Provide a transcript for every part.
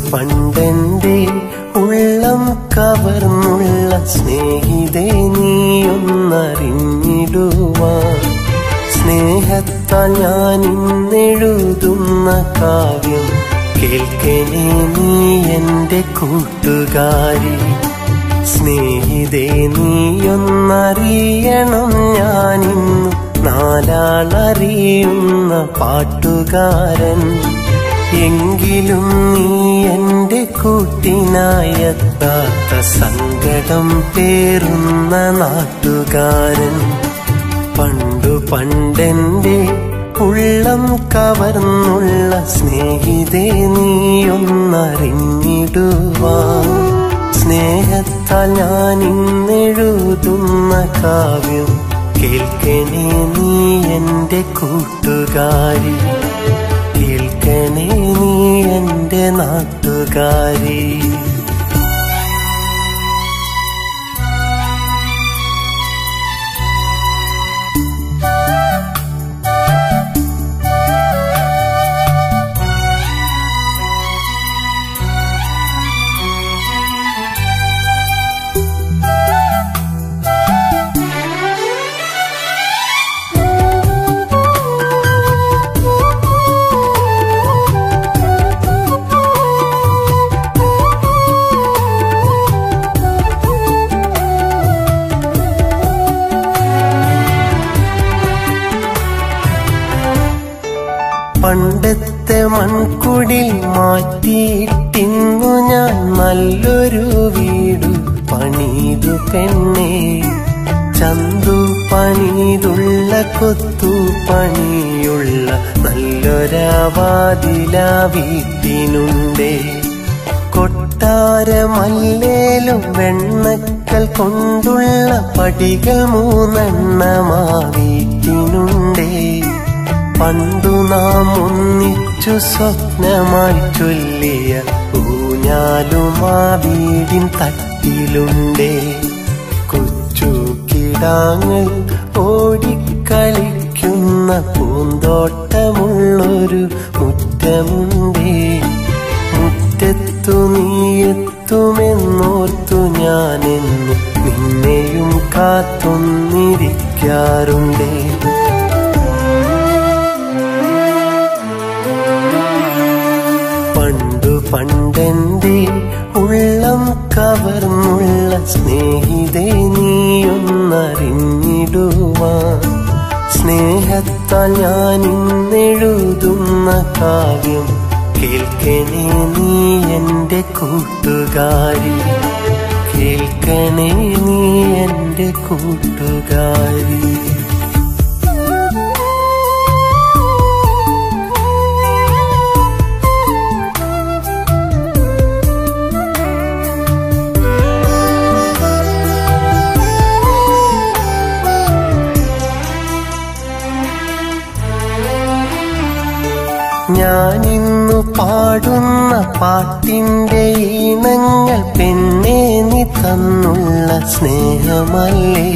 പണ്ടെന്റെ ഉള്ളം കവർന്നുള്ള സ്നേഹിതേ നീയൊന്നറിഞ്ഞിടുവാൻ സ്നേഹത്താൽ ഞാൻ ഇന്നെഴുതുന്ന കാവ്യം കേൾക്കണേ നീ എന്റെ കൂട്ടുകാരി സ്നേഹിതേ നീയൊന്നറിയണം ഞാനിന്നു നാലാളറിയുന്ന പാട്ടുകാരൻ എങ്കിലും നീ എന്റെ കൂട്ടിനായെത്താത്ത സങ്കടം പേറുന്ന നാട്ടുകാരൻ പണ്ടു പണ്ടെന്റെ ഉള്ളം കവർന്നുള്ള സ്നേഹിതേ നീയൊന്നറിഞ്ഞിടുവാൻ സ്നേഹത്താൽ ഞാൻ ഇന്നെഴുതുന്ന കാവ്യം കേൾക്കണേ നീ എന്റെ കൂട്ടുകാരി കേൾക്കണേ നീ എന്റെ നാട്ടുകാരി പണ്ടത്തെ മൺകുടിൽ മാറ്റിയിട്ടിന്നു ഞാൻ നല്ലൊരു വീട് പണിതു പെണ്ണേ ചന്തു പണിതുള്ള കൊത്തു പണിയുള്ള നല്ലൊരാവാതില വീട്ടിനുണ്ടേ കൊട്ടാരമല്ലേലും വെണ്ണക്കൽ കൊണ്ടുള്ള പടികൾ മൂന്നെണ്ണമാ വീട്ടിനുണ്ടേ പണ്ടു നാം ഒന്നിച്ചു സ്വപ്നമായി ചൊല്ലിയ ഊഞ്ഞാലുമാ വീടിൻ തട്ടിലുണ്ടേ കൊച്ചു കിടാങ്ങൾ ഓടിക്കളിക്കുന്ന പൂന്തോട്ടമുള്ളൊരു മുറ്റമുണ്ടേ മുറ്റത്തു നീയെത്തുമെന്നോർത്തു ഞാനെന്നു നിന്നെയും കാത്തൊന്നിരിക്കാറുണ്ടേ പണ്ടു പണ്ടെന്റെ ഉള്ളം കവർന്നുള്ള സ്നേഹിതേ നീയൊന്നറിഞ്ഞിടുവാൻ സ്നേഹത്താൽ ഞാൻ ഇന്നെഴുതുന്ന കാവ്യം കേൾക്കണേ നീ എന്റെ കൂട്ടുകാരി കേൾക്കണേ നീ എന്റെ കൂട്ടുകാരി ഞാനിന്നു പാടുന്ന പാട്ടിന്റെ ഈണങ്ങൾ പെണ്ണെ നീ തന്നുള്ള സ്നേഹമല്ലേ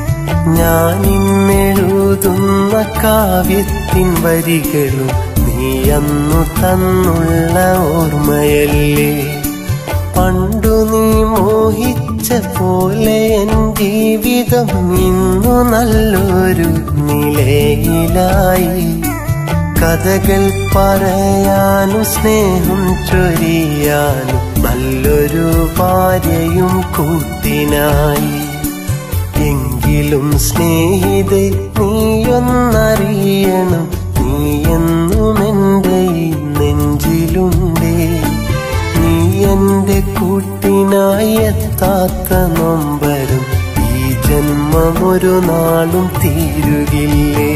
ഞാനിന്നെഴുതുന്ന കാവ്യത്തിൻ വരികളും നീ അന്നു തന്നുള്ള ഓർമ്മയല്ലേ പണ്ടു നീ മോഹിച്ച പോലെ എൻ ജീവിതം ഇന്നു നല്ലൊരു നിലയിലായി കഥകൾ പറയാനും സ്നേഹം ചൊരിയാനും നല്ലൊരു ഭാര്യയും കൂട്ടിനായി എങ്കിലും സ്നേഹിതെ നീയൊന്നറിയണം നീ എന്നും എൻ്റെ ഈ നെഞ്ചിലുണ്ടേ നീ എന്റെ കൂട്ടിനായി എത്താത്ത നൊമ്പരും ഈ ജന്മം ഒരു നാളും തീരുകില്ലേ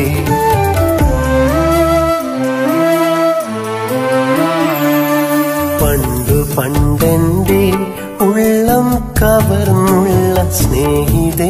പണ്ടു പണ്ടെന്റെ ഉള്ളം കവർന്നുള്ള സ്നേഹിതേ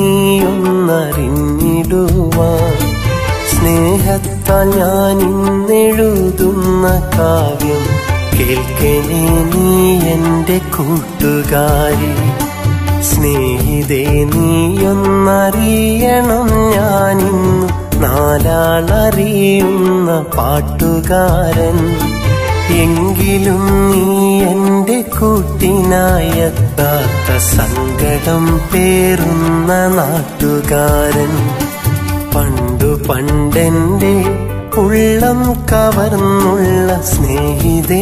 നീയൊന്നറിഞ്ഞിടുവാൻ സ്നേഹത്താൽ ഞാൻ ഇന്നെഴുതുന്ന കാവ്യം കേൾക്കണേ നീ എന്റെ കൂട്ടുകാരി സ്നേഹിതേ നീയൊന്നറിയണം ഞാനിന്നു നാലാളറിയുന്ന പാട്ടുകാരൻ എങ്കിലും നീ എന്റെ കൂട്ടിനായെത്താത്ത സങ്കടം പേറുന്ന നാട്ടുകാരൻ പണ്ടു പണ്ടെന്റെ ഉള്ളം കവർന്നുള്ള സ്നേഹിതേ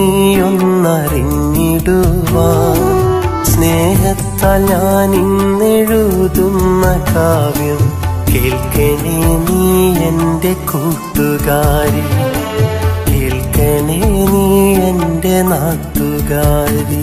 നീയൊന്നറിഞ്ഞിടുവാ സ്നേഹത്താൽ ഞാൻ ഇന്നെഴുതുന്ന കാവ്യം കേൾക്കണേ നീ എന്റെ കൂട്ടുകാരി കേൾക്കണേ നീ എന്റെ നാട്ടുകാരി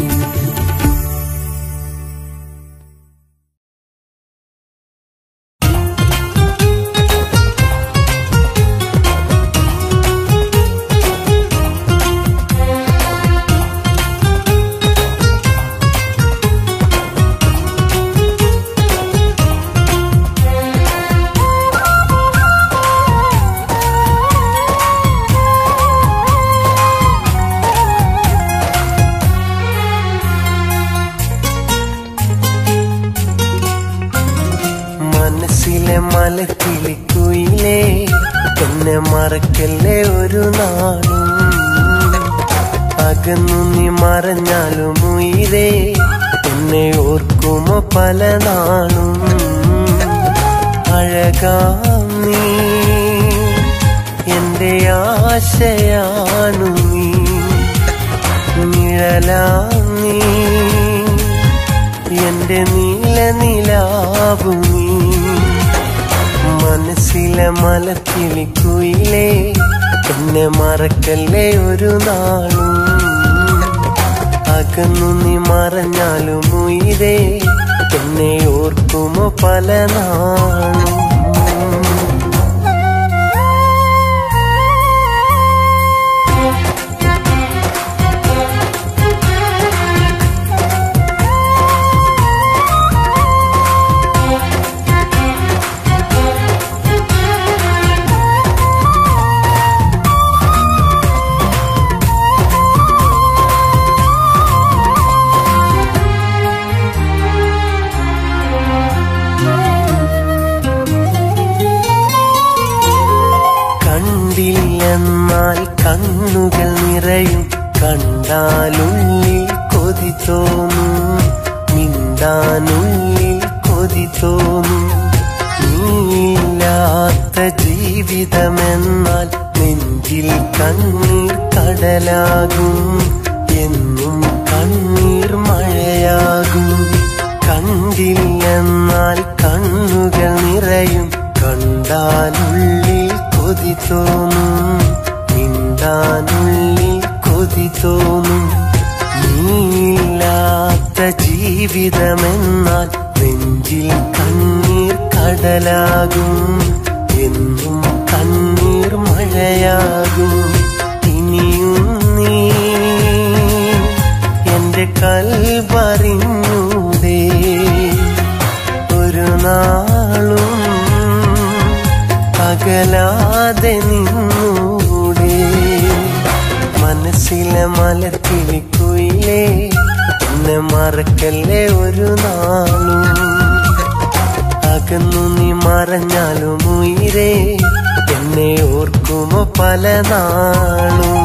മനസ്സിലെ മലക്കിളിക്കുയിലേ എന്നെ മറക്കല്ലേ ഒരു നാളും അകന്നു നീ മറഞ്ഞാലും ഉയിരേ എന്നെ ഓർക്കുമോ പല നാളും അഴകാം നീ എന്റെ ആശയാണു നീ നിഴലാം നീ എന്റെ നീല നിലാവു നീ മനസ്സിലെ മലക്കിളിക്കുയിലേ എന്നെ മറക്കല്ലേ ഒരു നാളും അകന്നു നീ മറഞ്ഞാലും ഉയിരേ എന്നെ ഓർക്കുമോ പല നാളും കണ്ടില്ലെന്നാൽ കണ്ണുകൾ നിറയും കണ്ടാലുള്ളിൽ കൊതി തോന്നും മിണ്ടാനുള്ളിൽ കൊതി തോന്നും നീയില്ലാത്ത ജീവിതമെന്നാൽ നെഞ്ചിൽ കണ്ണീർ കടലാകും എന്നും കണ്ണീർ മഴയാകും കണ്ടില്ലെന്നാൽ കണ്ണുകൾ നിറയും കണ്ടാലുള്ളിൽ കൊതി തോന്നും മിണ്ടാനുള്ളിൽ കൊതി തോന്നും നീയില്ലാത്ത ജീവിതമെന്നാൽ നെഞ്ചിൽ കണ്ണീർ കടലാകും എന്നും കണ്ണീർ മഴയാകും ഇനിയും നീ എന്റെ കൽവറിഞ്ഞൂടേ ഒരു നാളും അകലാതെ നിന്നൂടെ മനസ്സിലെ മലത്തിരിക്കുയിലേ എന്നെ മറക്കല്ലേ ഒരു നാളും അകന്നു നീ മറഞ്ഞാലും ഉയിരേ എന്നെ ഓർക്കുമോ പല നാളും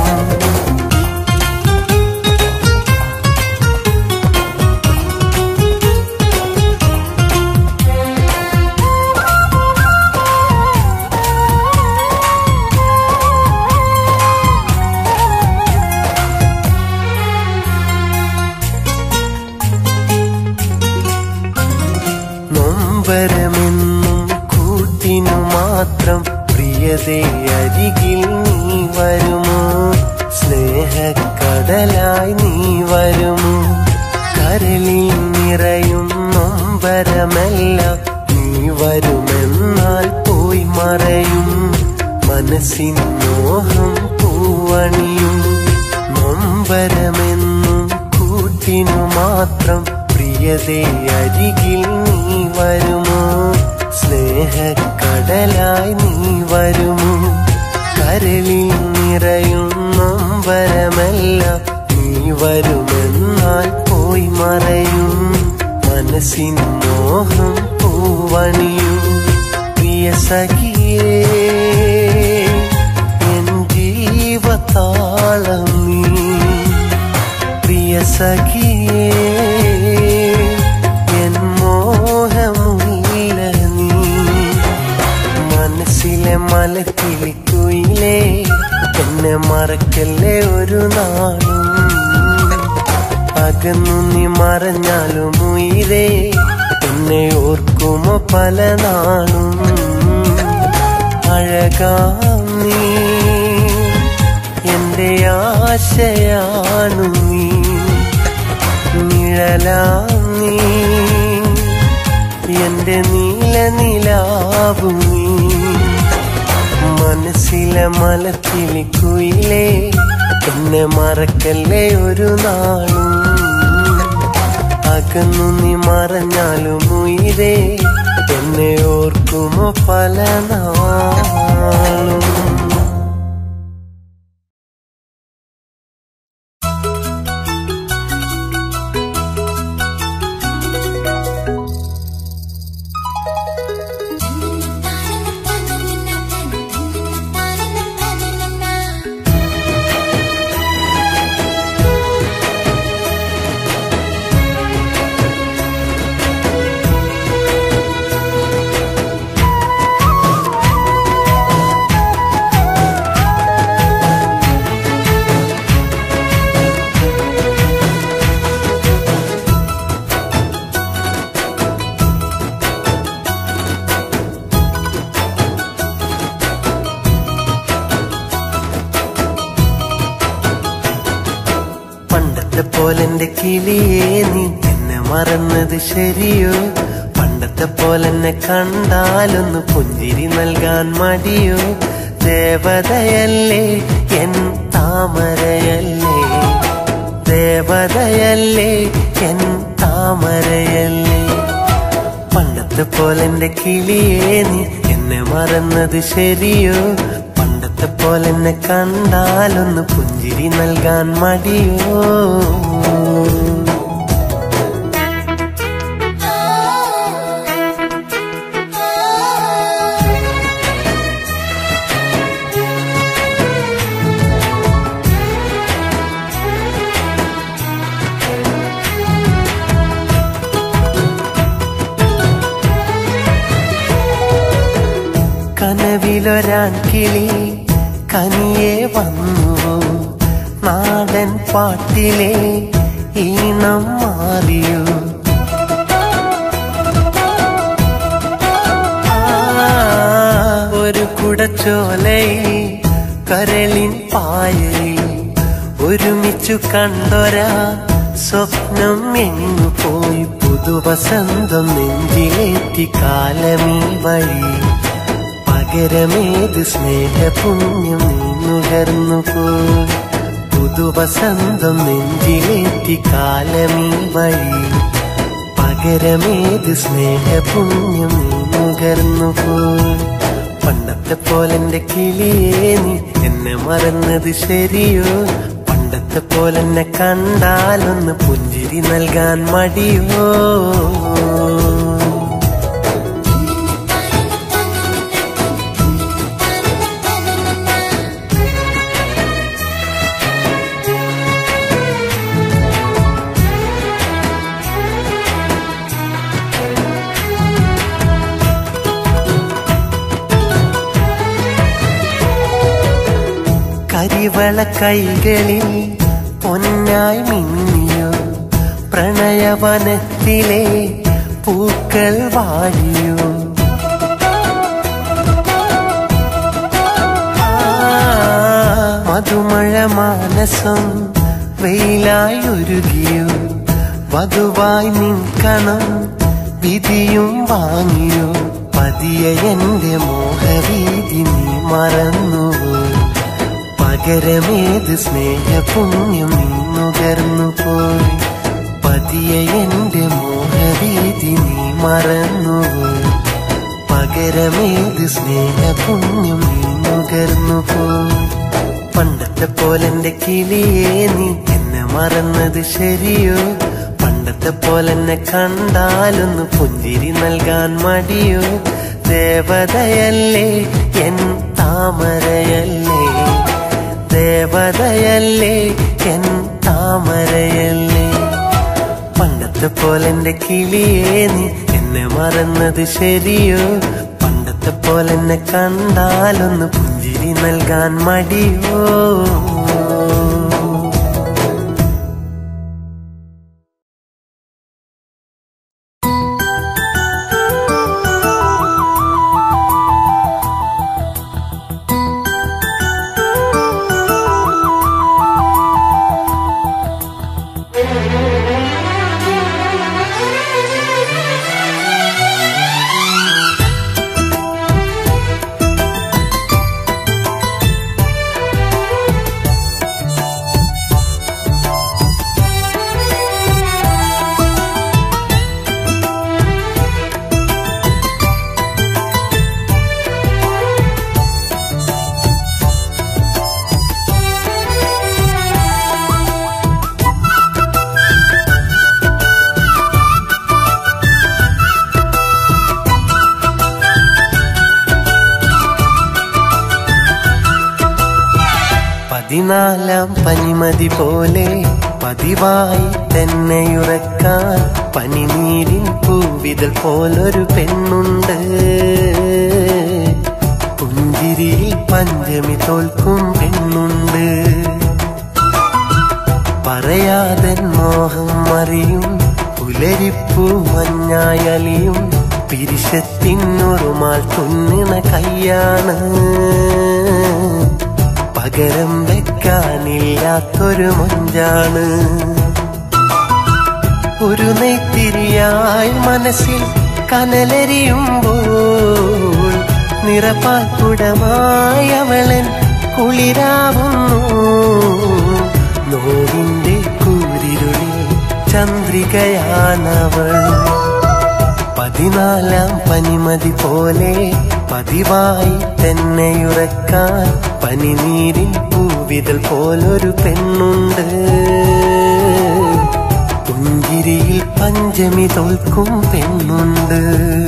നൊമ്പരമെന്നും കൂട്ടിനു മാത്രം പ്രിയതേ അരികിൽ നീ വരുമോ സ്നേഹക്കടലായി നീ വരുമോ കരളിൽ നിറയും നൊമ്പരമെല്ലാം നീ വരുമെന്നാൽ പോയി മറയും മനസ്സിൻ മോഹം പൂവണിയും നൊമ്പരമെന്നും കൂട്ടിനു മാത്രം പ്രിയതേ അരികിൽ നീ വരുമോ സ്നേഹക്കടലായി നീ വരുമോ കരളിൽ നിറയും നൊമ്പരമെല്ലാം നീ വരുമെന്നാൽ പോയി മറയും മനസ്സിൻ മോഹം പൂവണിയും പ്രിയ സഖിയേ എൻ ജീവതാളമേ എന്നെ മറക്കല്ലേ ഒരു നാളും അകന്നു നീ മറഞ്ഞാലും ഉയരേ എന്നെ ഓർക്കുമോ പല നാളും അഴകാം നീ എന്റെ ആശയാണു നീ നിഴലാം നീ എന്റെ നീല നിലാവു നീ മനസ്സിലെ മലത്തിലിക്കുയിലേ എന്നെ മറക്കല്ലേ ഒരു നാളും അകന്നു നീ മറഞ്ഞാലും ഉയരേ എന്നെ ഓർക്കുമോ പല നാളും പണ്ടത്തെ പോലെന്റെ കിളിയേ നീ എന്നെ മറന്നത് ശരിയോ പണ്ടത്തെ പോലെന്നെ കണ്ടാലൊന്ന് പുഞ്ചിരി നൽകാൻ മടിയോ ദേവതയല്ലേ എൻ താമരയല്ലേ ദേവതയല്ലേ എൻ താമരയല്ലേ പണ്ടത്തെ പോലെന്റെ കിളിയേ നീ എന്നെ മറന്നത് ശരിയോ പണ്ടത്തെ പോലെന്നെ കണ്ടാലൊന്ന് പുഞ്ചിരി നൽകാൻ മടിയോ കനവിലൊരാൻ കിളി കനിയെ വന്നു നാടൻ പാട്ടിലെ ഈണം മാറിയോ ആ, ഒരു കുടച്ചോലയിൽ കരളിൻ പായയിൽ ഒരുമിച്ചു കണ്ടൊരാ സ്വപ്നം എങ്ങു പോയി പുതുവസന്തം നെഞ്ചിലേറ്റി കാലമീ വഴി പകരമേത് സ്നേഹപുണ്യം നീ നുകർന്നു പോയി പുതുവസന്തം നെഞ്ചിലേറ്റി കാലമീ വഴി പകരമേത് സ്നേഹപുണ്യം നീ നുകർന്നു പോയി പണ്ടത്തെ പോലെന്റെ കിളിയേ നീ എന്നെ മറന്നത് ശരിയോ പണ്ടത്തെ പോലെന്നെ കണ്ടാലൊന്ന് പുഞ്ചിരി നൽകാൻ മടിയോ കരിവള കൈകളിൽ പൊന്നായി മിന്നിയോ പ്രണയവനത്തിലെ പൂക്കൾ വാഴിയോ ആ, മധുമഴ മാനസം വെയിലായി ഒരുകിയോ വധുവായി നിൽക്കണം വിധിയും വാങ്ങിയോ പതിയെ എന്റെ മോഹവീതി നീ മറന്നുവോ പകരമേത് സ്നേഹപുണ്യം നീ നുകർന്നു പോയി പതിയെ എന്റെ മോഹവീതി നീ മറന്നുവോ പകരമേത് സ്നേഹപുണ്യം നീ നുകർന്നു പോയി പണ്ടത്തെ പോലെന്റെ കിളിയേ നീ എന്നെ മറന്നത് ശരിയോ പണ്ടത്തെ പോലെന്നെ കണ്ടാലൊന്ന് പുഞ്ചിരി നൽകാൻ മടിയോ ദേവതയല്ലേ എൻ താമരയല്ലേ ദേവതയല്ലേ എൻ താമരയല്ലേ പണ്ടത്തെ പോലെന്റെ കിളിയേ നീ എന്നെ മറന്നത് ശരിയോ പണ്ടത്തെ പോലെന്നെ കണ്ടാലൊന്ന് പുഞ്ചിരി നൽകാൻ മടിയോ പതിനാലാം പനിമതി പോലെ പതിവായി തന്നെയുറക്കാൻ പനിനീരിൻ പൂവിതൽ പോലൊരു പെണ്ണുണ്ട് പുഞ്ചിരിയിൽ പഞ്ചമി തോൽക്കും പെണ്ണുണ്ട് പറയാതെ മോഹം അറിയും പുലരിപ്പൂ മഞ്ഞായലിയും പിരിശത്തിനൊരുമാൽ തുന്നിണ കയ്യാണ് പകരം വെക്കാനില്ലാത്തൊരു മൊഞ്ചാണ് ഒരു നെയ്ത്തിരിയായി മനസ്സിൽ കനലരിയുമ്പോൾ നിറപ്പാക്കുടമായി അവളൻ കുളിരാവുന്നു നോവിന്റെ കൂരിരുളിൽ ചന്ദ്രികയാണവൾ പതിനാലാം പനിമതി പോലെ പതിവായി തന്നെയുറക്കാൻ പനിനീരിൻ പൂവിതൽ പോലൊരു പെണ്ണുണ്ട് പുഞ്ചിരിയിൽ പഞ്ചമി തോൽക്കും പെണ്ണുണ്ട്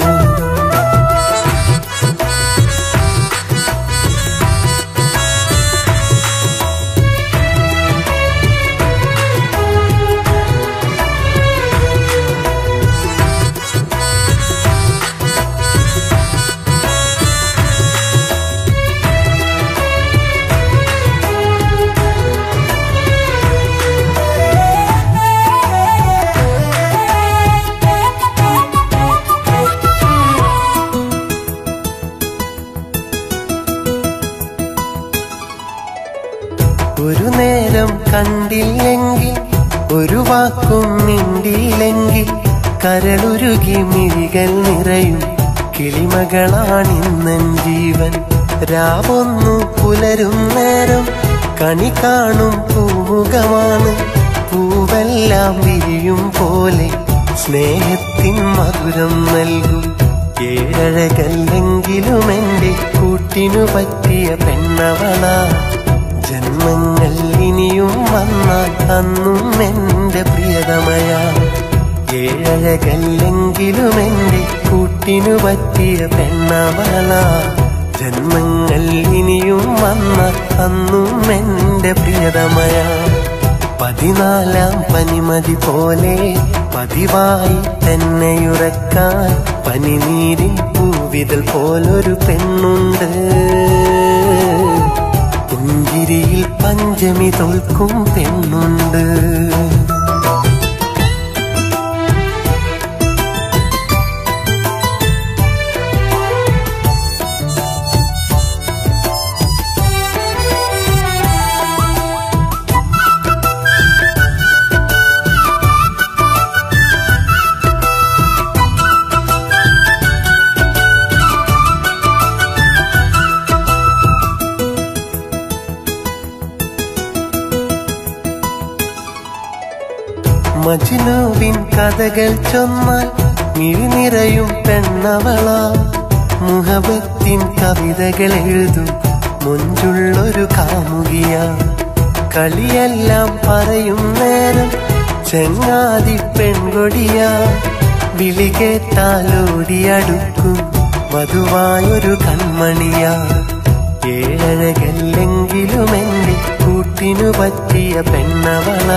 ഒരു നേരം കണ്ടില്ലെങ്കിൽ ഒരു വാക്കും മിണ്ടിയില്ലെങ്കിൽ കരളുരുകി മിഴികൾ നിറയും കിളിമകളാണിന്നൻ ജീവൻ രാവൊന്നു പുലരും നേരം കണി കാണും പൂമുഖമാണ് പൂവെല്ലാം വിരിയും പോലെ സ്നേഹത്തിൻ മധുരം നൽകും ഏഴഴകല്ലെങ്കിലും എന്റെ കൂട്ടിനു പറ്റിയ പെണ്ണവളാ ജന്മങ്ങൾ ഇനിയും വന്നാൽ അന്നും എന്റെ പ്രിയതമയ ഏഴഴകല്ലെങ്കിലും എന്റെ കൂട്ടിനു പറ്റിയ പെണ്ണവള ജന്മങ്ങൾ ഇനിയും വന്നാൽ അന്നും എന്റെ പ്രിയതമയ പതിനാലാം പനിമതി പോലെ പതിവായി തന്നെയുറക്കാൻ പനിനീരിൻ പൂവിതൽ പോലൊരു പെണ്ണുണ്ട് പുഞ്ചിരിയിൽ പഞ്ചമി തോൽക്കും പെണ്ണുണ്ട് മജ്നുവിൻ കഥകൾ ചൊന്നാൽ മിഴിനിറയും പെണ്ണവള മുഹബത്തിൻ കവിതകൾ എഴുതും മുഞ്ചുള്ളൊരു കാമുകിയ കളിയെല്ലാം പറയും നേരം ചെങ്ങാതി പെൺകൊടിയ വിളി കേട്ടാലോടിയടുക്കും വധുവായൊരു കൺമണിയ ഏഴഴകല്ലെങ്കിലും എന്റെ കൂട്ടിനു പറ്റിയ പെണ്ണവള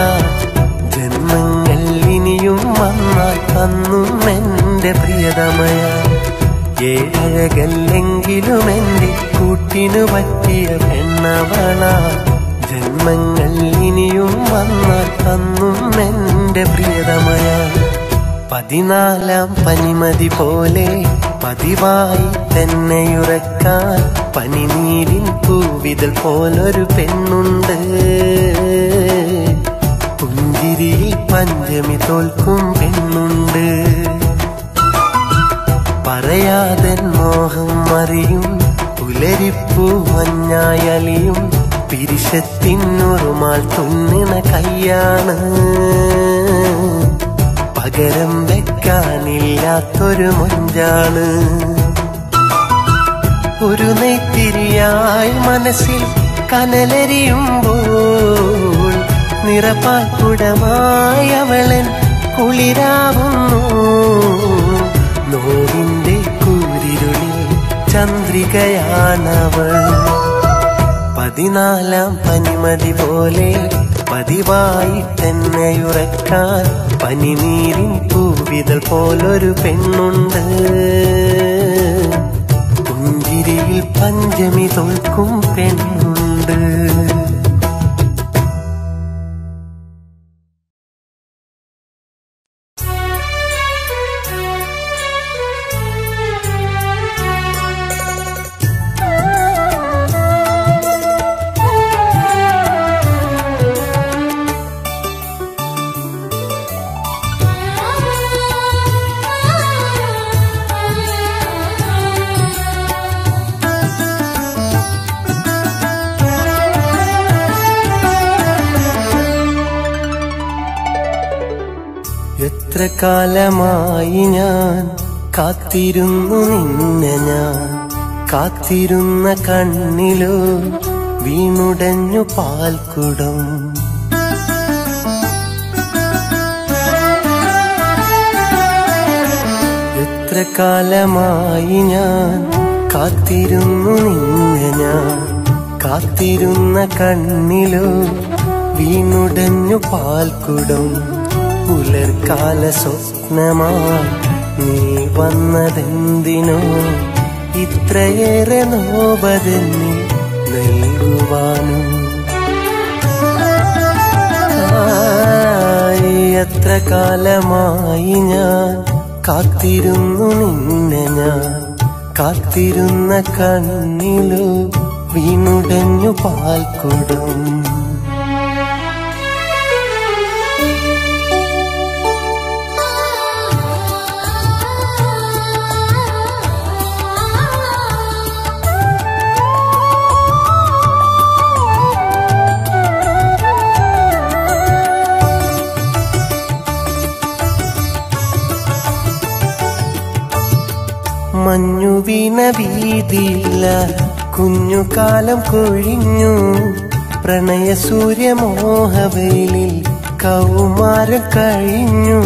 ജന്മങ്ങൾ ഇനിയും വന്നാൽ അന്നും എന്റെ പ്രിയതമയ ഏഴഴകല്ലെങ്കിലും എന്റെ കൂട്ടിനു പറ്റിയ പെണ്ണവള ജന്മങ്ങൾ ഇനിയും വന്നാൽ അന്നും എന്റെ പ്രിയതമയ പതിനാലാം പനിമതി പോലെ പതിവായി തന്നെയുറക്കാൻ പനിനീരിൻ പൂവിതൽ പോലൊരു പെണ്ണുണ്ട് പുഞ്ചിരിയിൽ പഞ്ചമി തോൽക്കും പെണ്ണുണ്ട് പറയാതെ മോഹം അറിയും പുലരിപ്പൂ മഞ്ഞായലിയും പിരിശത്തിനുറുമാൾ തുന്നിന കയ്യാണ് പകരം വെക്കാനില്ലാത്തൊരു മൊഞ്ചാണ് ഒരു നെയ്ത്തിരിയായി മനസ്സിൽ കനലരിയുമ്പോൾ നിറപ്പാൽക്കുടമായി അവളൻ കുളിരാവുന്നു നോവിന്റെ കൂരിരുളിൽ ചന്ദ്രികയാണവൾ പതിനാലാം പനിമതി പോലെ പതിവായി തന്നെയുറക്കാൻ പനിനീരിൻ പൂവിതൽ പോലൊരു പെണ്ണുണ്ട് പുഞ്ചിരിയിൽ പഞ്ചമി തോൽക്കും പെണ്ണുണ്ട് എത്ര കാലമായി ഞാൻ കാത്തിരുന്നു നിന്നെ ഞാൻ കാത്തിരുന്ന കണ്ണിലോ വീണുടഞ്ഞു പാൽക്കുടം എത്ര കാലമായി ഞാൻ കാത്തിരുന്നു നിന്നെ ഞാൻ കാത്തിരുന്ന കണ്ണിലോ വീണുടഞ്ഞു പാൽക്കുടം പുലർക്കാല സ്വപ്നമായി നീ വന്നതെന്തിനോ ഇത്രയേറെ നോവതെന്നി നൽകുവാനും ആയി എത്ര കാലമായി ഞാൻ കാത്തിരുന്നു നിന്നെ ഞാൻ കാത്തിരുന്ന കണ്ണിലോ വീണുടഞ്ഞു പാൽക്കുടം മഞ്ഞു വീണ വീതിയില്ല കുഞ്ഞുകാലം കൊഴിഞ്ഞു പ്രണയ സൂര്യമോഹവയിലിൽ കൗമാരം കഴിഞ്ഞു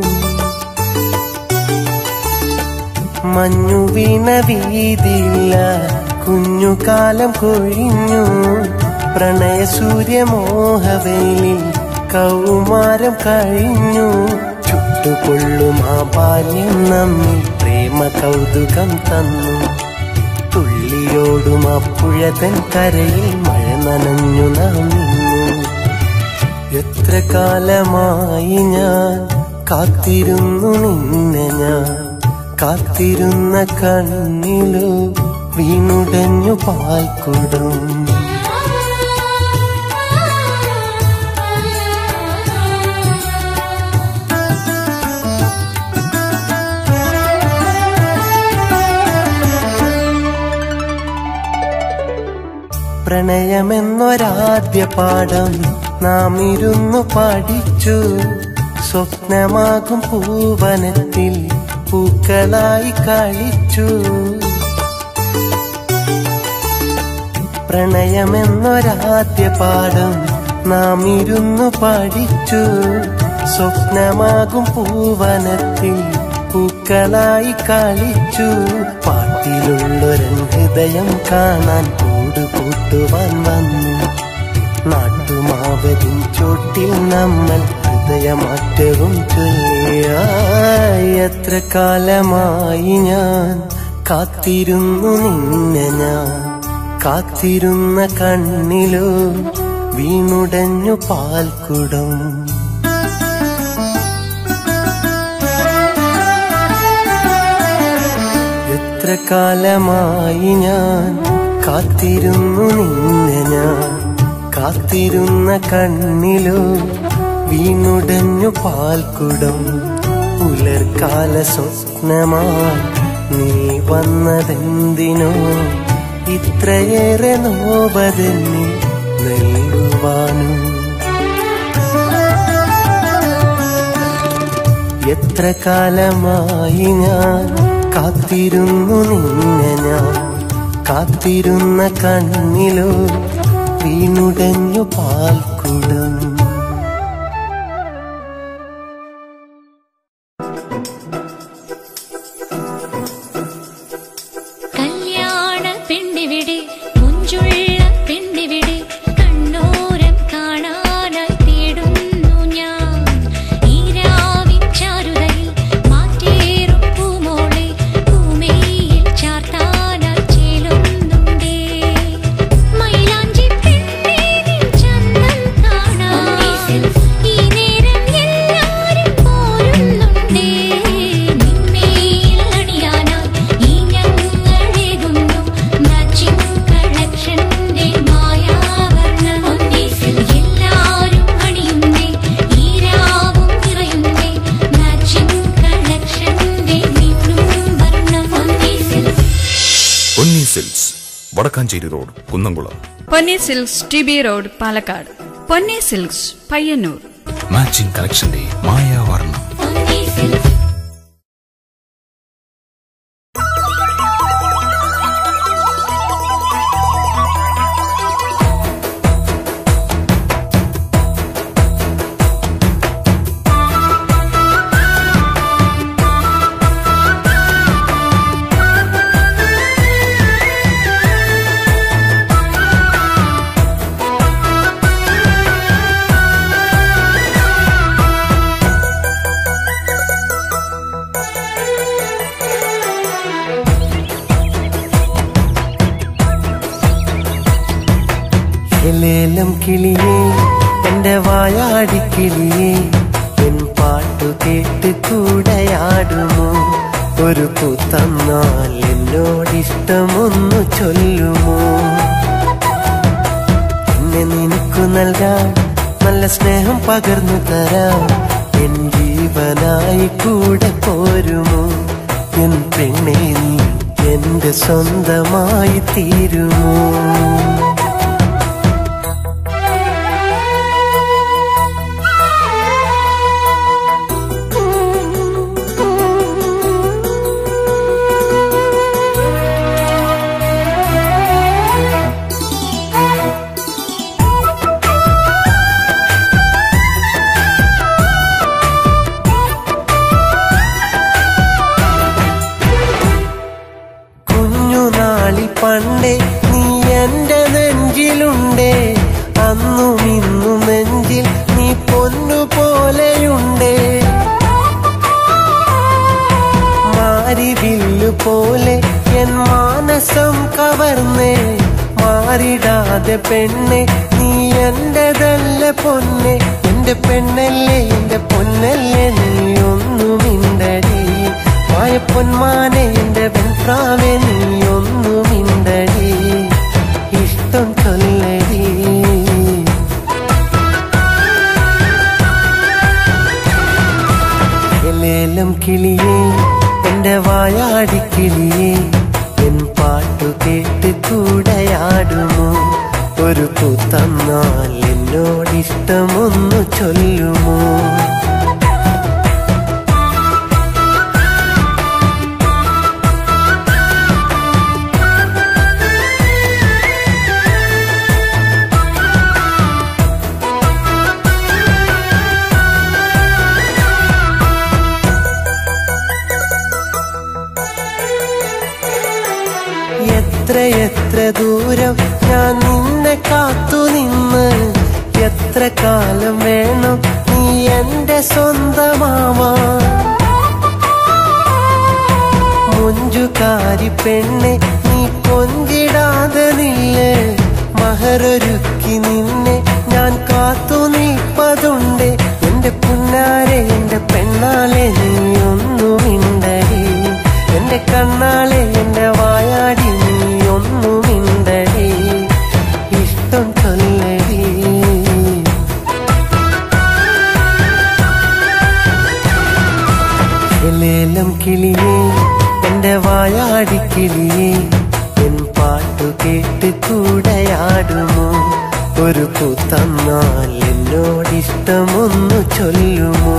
മഞ്ഞു വീണ വീതിയില്ല കുഞ്ഞുകാലം കൊഴിഞ്ഞു പ്രണയ സൂര്യമോഹവയിലിൽ കൗമാരം കഴിഞ്ഞു ചുട്ടുകൊള്ളും ആ ബാല്യം നമ്മിൽ പ്രേമ കൗതുകം തന്നു തുള്ളിയോടും ആ പുഴതൻ കരയിൽ മഴ നനഞ്ഞു നാം നിന്നു എത്ര കാലമായി ഞാൻ കാത്തിരുന്നു നിന്നെ ഞാൻ കാത്തിരുന്ന കണ്ണിലോ വീണുടഞ്ഞു പാൽക്കുടം പ്രണയമെന്നൊരാദ്യ പാഠം നാം ഇരുന്നു പഠിച്ചു സ്വപ്നമാകും പൂവനത്തിൽ പൂക്കളായി കളിച്ചു പ്രണയമെന്നൊരാദ്യ പാഠം നാം ഇരുന്നു പഠിച്ചു സ്വപ്നമാകും പൂവനത്തിൽ പൂക്കളായി കളിച്ചു പാട്ടിലുള്ളൊരൻ ഹൃദയം കാണാൻ കൂട് കൂട്ടുവാൻ വന്നു നാട്ടുമാവതിൻ ചോട്ടിൽ നമ്മൾ ഹൃദയമാറ്റവും ചൊല്ലിയായി എത്ര കാലമായി ഞാൻ കാത്തിരുന്നു നിന്നെ ഞാൻ കാത്തിരുന്ന കണ്ണിലോ വീണുടഞ്ഞു പാൽക്കുടം എത്ര കാലമായി ഞാൻ കാത്തിരുന്നു നിന്നെ ഞാൻ കാത്തിരുന്ന കണ്ണിലോ വീണുടഞ്ഞു പാൽക്കുടം പുലർക്കാല സ്വപ്നമായി നീ വന്നതെന്തിനോ ഇത്രയേറെ നോവതെന്നിൽ നൽകുവാനും എത്ര കാലമായി ഞാൻ കാത്തിരുന്നു നിന്നെ ഞാൻ കാത്തിരുന്ന കണ്ണിലോ വീണുടഞ്ഞു പാൽക്കുടം കല്യാണ പെണ്ണിവിടെ മുഞ്ചുള്ള പെണ്ണിവിടെ കണ്ണോരം കാണാനായി തേടുന്നു ഞാൻ ഈ രാവിൻ ചാരുതയിൽ മാറ്റേറും പൂമോളെ പൂമേയിൽ ചാർത്താനായി ചേലുന്നുണ്ടേ മൈലാഞ്ചി പെണ്ണേ നിൻ ചന്തം കാണാൻ ഈ നേരം എല്ലാരും പോരുന്നുണ്ടേ നിന്മേൽ അണിയാനായി ഈ ഞങ്ങളേകുന്നു മാച്ചിങ് കളക്ഷന്റെ മായാവർണ്ണം എല്ലാരും അണിയുന്നേ ഈ രാവും നിറയുന്നേ മാച്ചിങ് കളക്ഷന്റെ മിന്നും വർണ്ണം Ponni silks Vadakkanchery road Kunnamkulam Ponni silks T B road Palakkad Ponni silks Payyannur matching കളക്ഷന്റെ മായാവർണ്ണം ലേലം കിളിയേ എന്റെ വായാടിക്കിളിയേ എൻ പാട്ടു കേട്ട് കൂടെയാടുമോ ഒരു പൂത്തന്നാൽ എന്നോടിഷ്ടമൊന്നു ചൊല്ലുമോ എന്നെ നിനക്കു നൽകാൻ നല്ല സ്നേഹം പകർന്നു തരാം എൻ ജീവനായി കൂടെ പോരുമോ എൻ പെണ്ണെ നീ എന്റെ സ്വന്തമായി തീരുമോ കുഞ്ഞുനാളി പണ്ടേ നീ എന്റെ നെഞ്ചിലുണ്ടേ അന്നും ഇന്നും നെഞ്ചിൽ നീ പൊന്നു പോലെയുണ്ടേ മാരിവില്ലു പോലെ എൻ മാനസം കവർന്നേ മാറിടാതെ പെണ്ണെ നീ എന്റെതല്ല പൊന്നെ എന്റെ പെണ്ണല്ലേ എന്റെ പൊന്നല്ലേ നീ ഒന്നു മിണ്ടടി മായപ്പൊന്മാനെ എന്റെ വെൺപ്രാവെ നീ ഒന്നു മിണ്ടടി ഇഷ്ടം ചൊല്ലടി ലേലം കിളിയേ എന്റെ വായാടിക്കിളിയേ എൻ പാട്ടു കേട്ട് കൂടെയാടുമോ ഒരു പൂത്തന്നാൽ എന്നോടിഷ്ടമൊന്നു ചൊല്ലുമോ എത്ര എത്ര ദൂരം ഞാൻ നിന്നെ കാത്തു നിന്ന് എത്ര കാലം വേണം നീ എന്റെ സ്വന്തമാവാ മൊഞ്ചുകാരി പെണ്ണെ നീ കൊഞ്ചിടാതെ നില്ല് മഹറൊരുക്കി നിന്നെ ഞാൻ കാത്തു നീപ്പതുണ്ട് എന്റെ പുന്നാരെ എന്റെ പെണ്ണാലെ നീ ഒന്നുമിണ്ടടി എന്റെ കണ്ണാലെ എന്റെ വായാടി നീ ഒന്നുമിണ്ടടി ഇഷ്ടം ചൊല്ലടി ലേലം കിളിയേ എന്റെ വായാടി കിളിയേ എൻ പാട്ടു കേട്ട് കൂടെയാടുമോ ഒരു പൂത്തന്നാൽ എന്നോടിഷ്ടമൊന്നു ചൊല്ലുമോ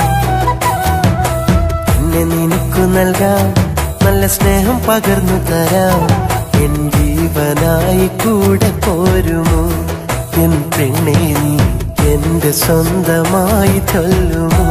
എന്നെ നിനക്കു നൽകാം നല്ല സ്നേഹം പകർന്നു തരാം എൻ ജീവനായി കൂടെ പോരുമോ എൻ പെണ്ണെ നീ എന്റെ സ്വന്തമായി ചൊല്ലുമോ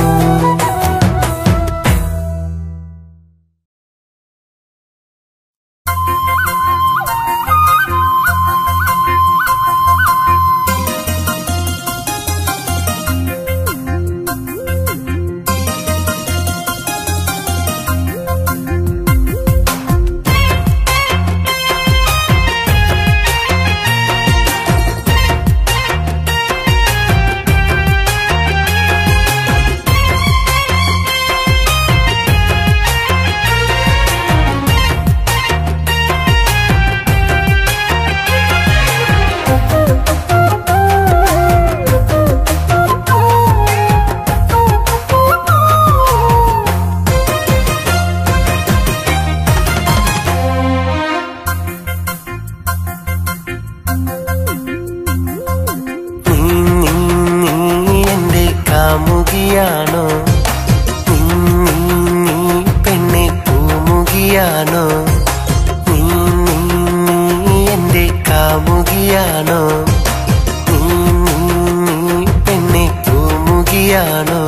നീ നീ നീ എന്റെ കാമുകിയാണോ നീ നീ നീ പെണ്ണെ പൂമുകിയാണോ നീ നീ നീ എന്റെ കാമുകിയാണോ നീ നീ നീ പെണ്ണെ പൂമുകിയാണോ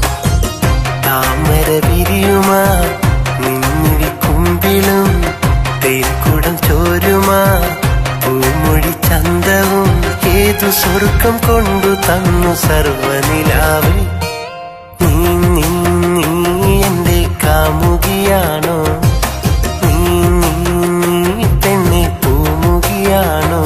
താമര വിരിയുമാ നിന്നിരി കുമ്പിളും തേൻകുടം ചോരുമാ പൂമൊഴി ചന്തവും ഏതു സ്വർഗം കൊണ്ടു തന്നു സർവനിലാവ് നീ നീ നീ എന്റെ കാമുകിയാണോ നീ നീ നീ പെണ്ണെ പൂമുകിയാണോ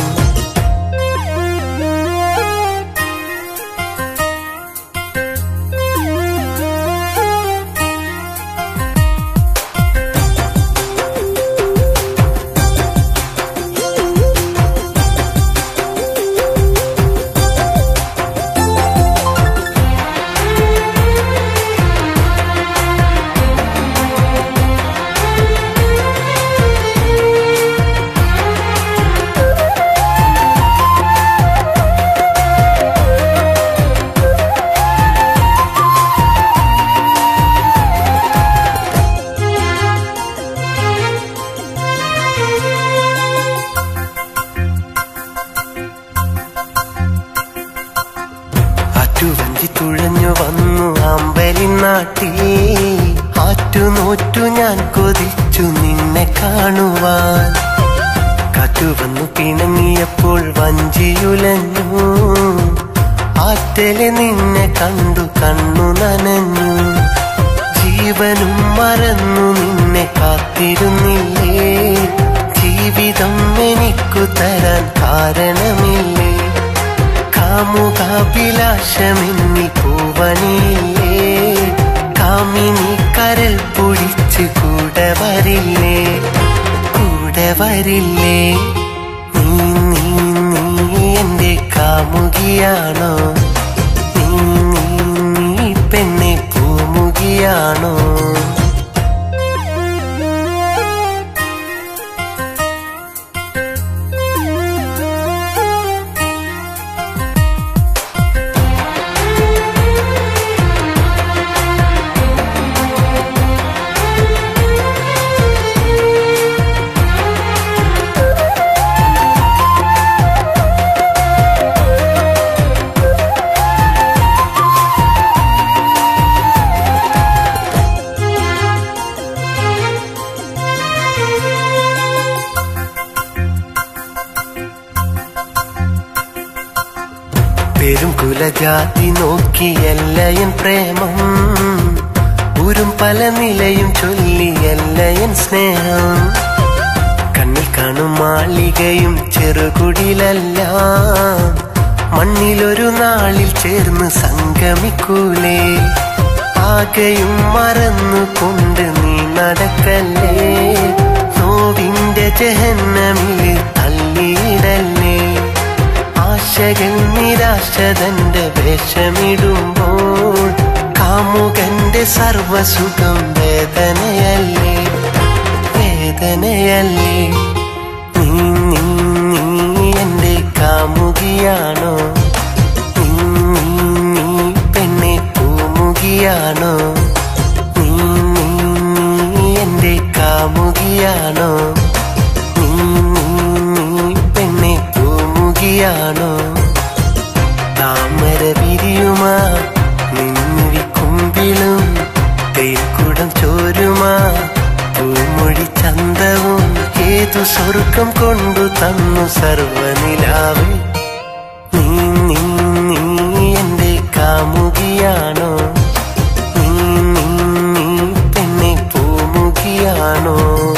ആറ്റുവഞ്ചി തുഴഞ്ഞു വന്നു അമ്പലിൻ നാട്ടിൽ ആറ്റുനോറ്റു ഞാൻ കൊതിച്ചു നിന്നെ കാണുവാൻ കാറ്റു വന്നു പിണങ്ങിയപ്പോൾ വഞ്ചിയുലഞ്ഞു ആറ്റലെ നിന്നെ കണ്ടു കണ്ണു നനഞ്ഞു ജീവനും മറന്നു നിന്നെ കാത്തിരുന്നില്ലേ ജീവിതം എനിക്കു തരാൻ കാരണമില്ലേ കാമുകാഭിലാഷമെന്നി പൂവനില്ലേ കാമിനി കരൽ പൊടിച്ച് കൂടെ വരില്ലേ കൂടെ വരില്ലേ നീ നീ നീ എന്റെ കാമുകിയാണോ നീ നീ നീ പെണ്ണെ പൂമുകിയാണോ പെരും കുലജാതി നോക്കിയല്ല എൻ പ്രേമം ഊരും പല നിലയും ചൊല്ലിയല്ല എൻ സ്നേഹം കണ്ണിൽ കാണും മാളികയും ചെറുകുടിലല്ല മണ്ണിലൊരു നാളിൽ ചേർന്ന് സംഗമിക്കൂലേ ആകെയും മറന്നുകൊണ്ട് നീ നടക്കല്ലേ നോവിന്റെ ജഹന്നമില് തള്ളിയിടല്ലേ ആശകൾ നിരാശതന്റെ വേഷമിടുമ്പോൾ കാമുകന്റെ സർവസുഖം വേദനയല്ലേ വേദനയല്ലേ നീ നീ നീ എന്റെ കാമുകിയാണോ നീ നീ നീ പെണ്ണെ പൂമുകിയാണോ നീ നീ നീ എന്റെ കാമുകിയാണോ നീ നീ നീ പെണ്ണെ പൂമുകിയാണോ താമര വിരിയുമാ നിന്നിരി കുമ്പിളും തേക്കുടം ചോരുമാ പൂമൊഴി ചന്തവും ഏതു സ്വർഗം കൊണ്ടു തന്നു സർവനിലാവ് നീ നീ നീ എന്റെ കാമുകിയാണോ നീ നീ നീ പെണ്ണെ പൂമുകിയാണോ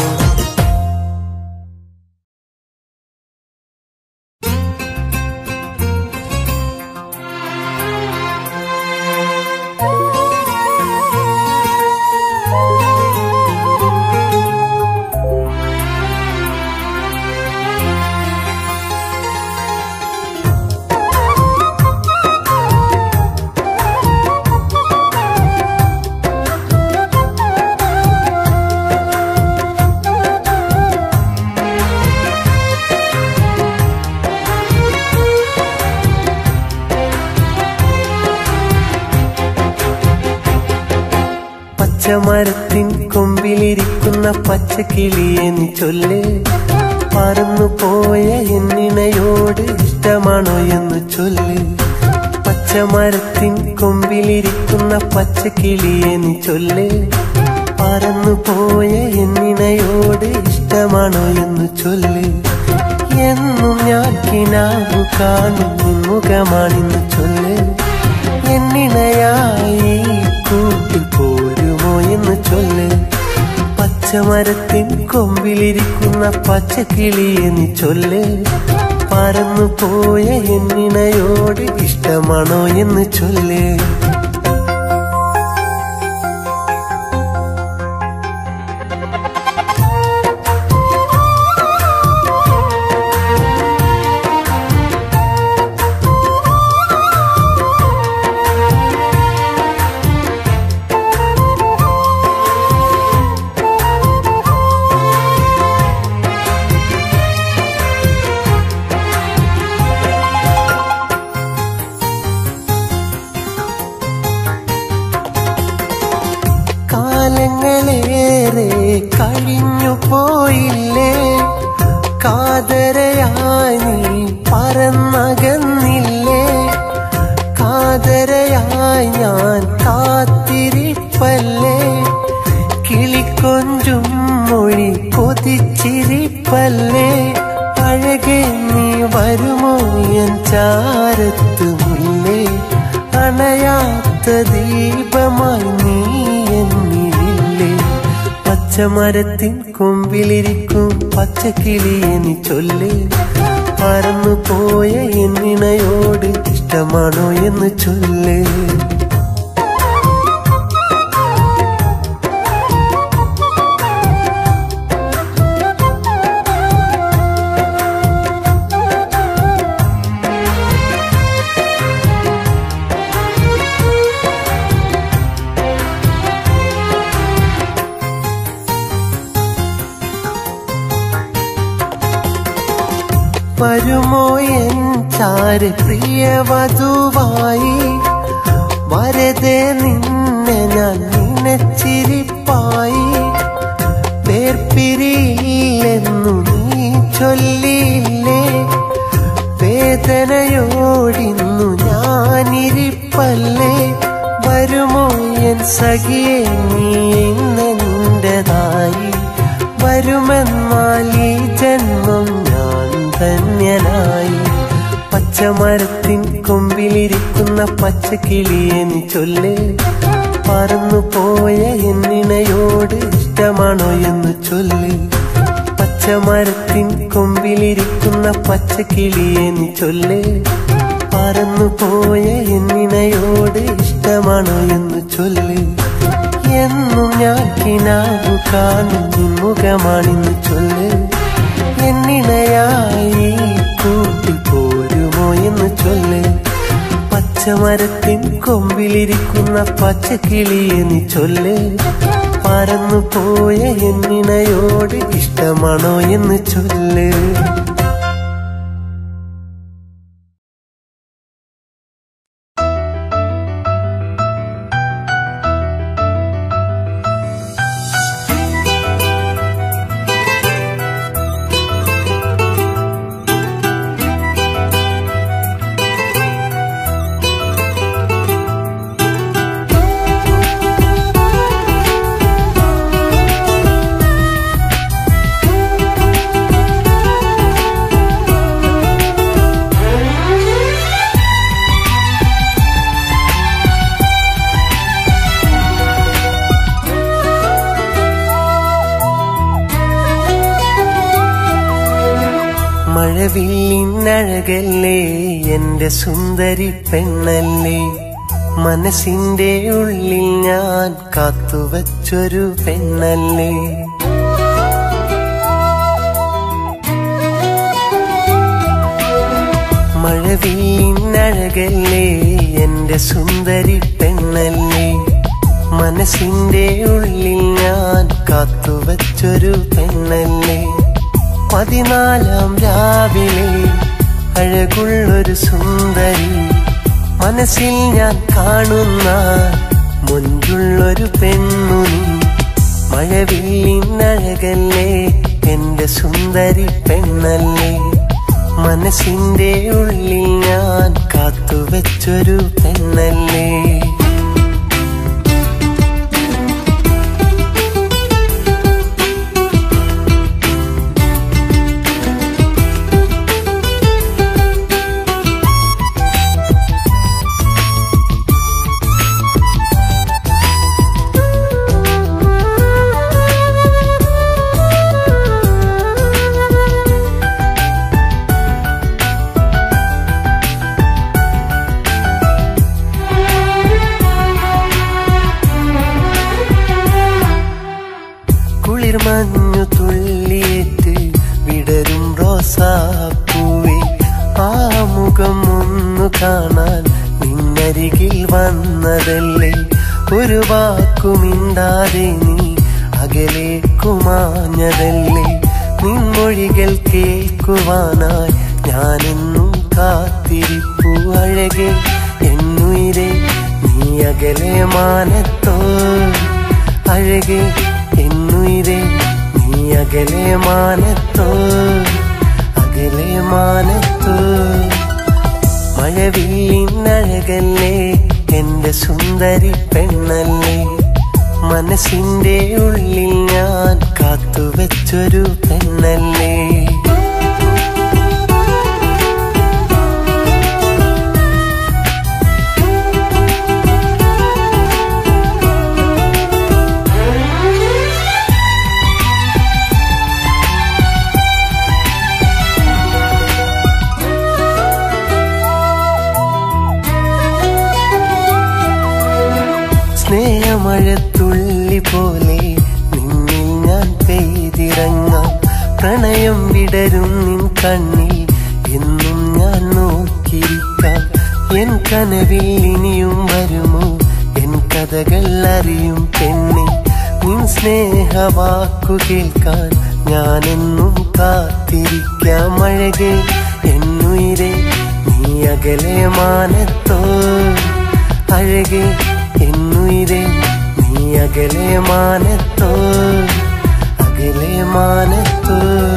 പച്ചമരത്തിൻ കൊമ്പിലിരിക്കുന്ന പച്ചക്കിളിയെ നീ ചൊല്ല് പറന്നു പോയ എന്നിണയോട് ഇഷ്ടമാണോ എന്ന് ചൊല്ല് പച്ചമരത്തിൻ കൊമ്പിലിരിക്കുന്ന പച്ചക്കിളിയെ നീ ചൊല്ല് പറന്നു പോയ എന്നിണയോട് ഇഷ്ടമാണോ എന്ന് ചൊല്ല് എന്നും ഞാൻ കിനാവു കാണും നിൻ മുഖമാണിന്ന് ചൊല്ല് എന്നിണയായി കൂട്ടിൽ പോരുമോ എന്ന് ചൊല്ല് പച്ചമരത്തിൻ കൊമ്പിലിരിക്കുന്ന പച്ചക്കിളിയെ നീ ചൊല്ല് പറന്നു പോയ എന്നിണയോട് ഇഷ്ടമാണോ എന്ന് ചൊല്ല് കാലങ്ങളേറെ കഴിഞ്ഞു പോയില്ലേ കാതരയായി നീ പറന്നകന്നില്ലേ കാതരയായി ഞാൻ കാത്തിരിപ്പല്ലേ കിളിക്കൊഞ്ചും മൊഴി കൊതിച്ചിരിപ്പല്ലേ അഴകെ നീ വരുമോ എൻ ചാരത്ത് മുല്ലേ അണയാത്ത ദീപമായി നീ എന്നിരില്ലേ പച്ചമരത്തിൻ കൊമ്പിലിരിക്കും പച്ചക്കിളിയെ നീ ചൊല്ല് പറന്നു പോയ എന്നിണയോട് ഇഷ്ടമാണോ എന്ന് ചൊല്ല് വരുമോ എൻ ചാര് പ്രിയവധുവായി വരതെ നിന്നെ ഞാൻ നിനച്ചിരിപ്പായി വേർപിരിയില്ലെന്നു നീ ചൊല്ലിയില്ലേ വേദനയോടിന്നു ഞാനിരിപ്പല്ലേ വരുമോ എൻ സഖിയെ നീ ഇന്നെൻ്റെതായി വരുമെന്നാൽ ഈ ജന്മം ഞാൻ ധന്യനായി പച്ചമരത്തിൻ കൊമ്പിലിരിക്കുന്ന പച്ചക്കിളിയെ നീ ചൊല്ല് പറന്നു പോയ എന്നിണയോട് ഇഷ്ടമാണോ എന്ന് ചൊല്ല് പച്ചമരത്തിൻ കൊമ്പിലിരിക്കുന്ന പച്ചക്കിളിയെ നീ ചൊല്ല് പറന്നു പോയ എന്നിണയോട് ഇഷ്ടമാണോ എന്ന് ചൊല്ല് എന്നും ഞാൻ കിനാവു കാണും നിൻ മുഖമാണിന്ന് ചൊല്ല് എന്നിണയായി കൂട്ടി പോരുമോ എന്ന് ചൊല്ല് പച്ചമരത്തിൻ കൊമ്പിലിരിക്കുന്ന പച്ചക്കിളിയെ നീ ചൊല്ല് പറന്നു പോയ എന്നിണയോട് ഇഷ്ടമാണോ എന്ന് ചൊല്ല് മഴവില്ലിനഴകല്ലേ എന്റെ സുന്ദരി പെണ്ണല്ലേ മനസ്സിന്റെ ഉള്ളിൽ ഞാൻ കാത്തുവച്ചൊരു പെണ്ണല്ലേ മഴവില്ലിനഴകല്ലേ എന്റെ സുന്ദരി പെണ്ണല്ലേ മനസ്സിന്റെ ഉള്ളിൽ ഞാൻ കാത്തുവച്ചൊരു പെണ്ണല്ലേ പതിനാലാം രാവിലെ അഴകുള്ളൊരു സുന്ദരി മനസ്സിൽ ഞാൻ കാണുന്ന മുൻപുള്ളൊരു പെണ്ണുനി മഴവില്ലിനഴകല്ലേ എന്റെ സുന്ദരി പെണ്ണല്ലേ മനസ്സിന്റെ ഉള്ളിൽ ഞാൻ കാത്തുവച്ചൊരു പെണ്ണല്ലേ കുളിർ മഞ്ഞു തുള്ളിയേറ്റ് വിടരും റോസാപ്പൂവേ ആ മുഖം ഒന്നു കാണാൻ നിന്നരികിൽ വന്നതല്ലേ ഒരു വാക്കുമിണ്ടാതെ നീ അകലേക്കുമാഞ്ഞതല്ലേ നിൻമൊഴികൾ കേൾക്കുവാനായി ഞാനെന്നും കാത്തിരിപ്പു അഴകെ എന്നുയിരെ നീ അകലെ മാനത്തോ അഴകെ എന്നുയിരെ നീ അകലെ മാനത്തോ അകലെ മാനത്തോ മഴവില്ലിനഴകല്ലേ എന്റെ സുന്ദരി പെണ്ണല്ലേ മനസ്സിന്റെ ഉള്ളിൽ ഞാൻ കാത്തുവച്ചൊരു പെണ്ണല്ലേ സ്നേഹമഴത്തുള്ളി പോലെ നിന്നിൽ ഞാൻ പെയ്തിറങ്ങാം പ്രണയം വിടരും നിൻ കണ്ണിൽ എന്നും ഞാൻ നോക്കിയിരിക്കാം എൻ കനവിൽ ഇനിയും വരുമോ എൻ കഥകൾ അറിയും പെണ്ണെ നിൻ സ്നേഹവാക്കു കേൾക്കാൻ ഞാനെന്നും കാത്തിരിക്കാം അഴകെ എന്നുയിരെ നീ അകലെ മാനത്തോ അഴകെ എന്നുയിരെ നീ അകലെ മാനത്തോ അകലെ മാനത്തോ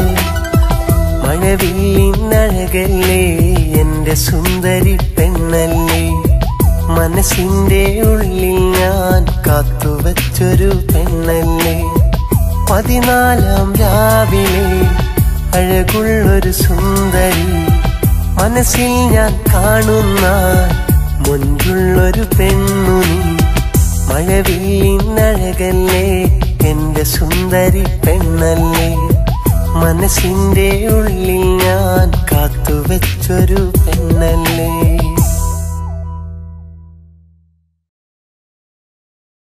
മഴവില്ലിനഴകല്ലേ എന്റെ സുന്ദരി പെണ്ണല്ലേ മനസ്സിന്റെ ഉള്ളിൽ ഞാൻ കാത്തുവച്ചൊരു പെണ്ണല്ലേ പതിനാലാം രാവിലെ അഴകുള്ളൊരു സുന്ദരി മനസ്സിൽ ഞാൻ കാണുന്ന മുൻപുള്ളൊരു പെണ്ണുനി മഴവില്ലിനഴകല്ലേ എന്റെ സുന്ദരി പെണ്ണല്ലേ മനസ്സിന്റെ ഉള്ളിൽ ഞാൻ കാത്തുവെച്ചൊരു പെണ്ണല്ലേ